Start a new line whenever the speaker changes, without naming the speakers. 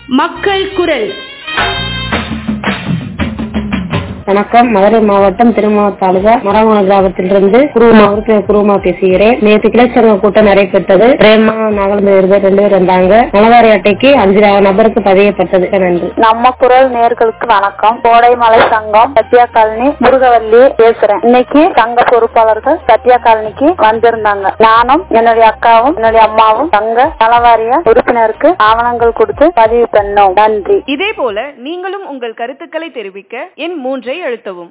மக்கள் குரல்
வணக்கம் மதுரை மாவட்டம் திருமாவூர் தாலுகா மரமண கிராமத்திலிருந்து குருமா உறுப்பினர் குருமா பேசுகிறேன் நேற்று கிளைச்சங்க கூட்டம் நடைபெற்றது பிரேமா நாகலந்து இருபது ரெண்டு பேர் வந்தாங்க நலவாரி அட்டைக்கு அஞ்சு நபருக்கு பதியப்பட்டது நன்றி
நம்ம குரல் நேர்களுக்கு வணக்கம் கோடைமலை சங்கம் சத்யா காலனி முருகவல்லி பேசுறேன் இன்னைக்கு சங்க பொறுப்பாளர்கள் சத்யா காலனிக்கு வந்திருந்தாங்க நானும் என்னுடைய அக்காவும் என்னுடைய அம்மாவும் சங்க நலவாரிய உறுப்பினருக்கு ஆவணங்கள் கொடுத்து பதிவு பண்ணோம் நன்றி
இதே போல நீங்களும் உங்கள் கருத்துக்களை தெரிவிக்க எண் மூன்றை அழுத்தவும்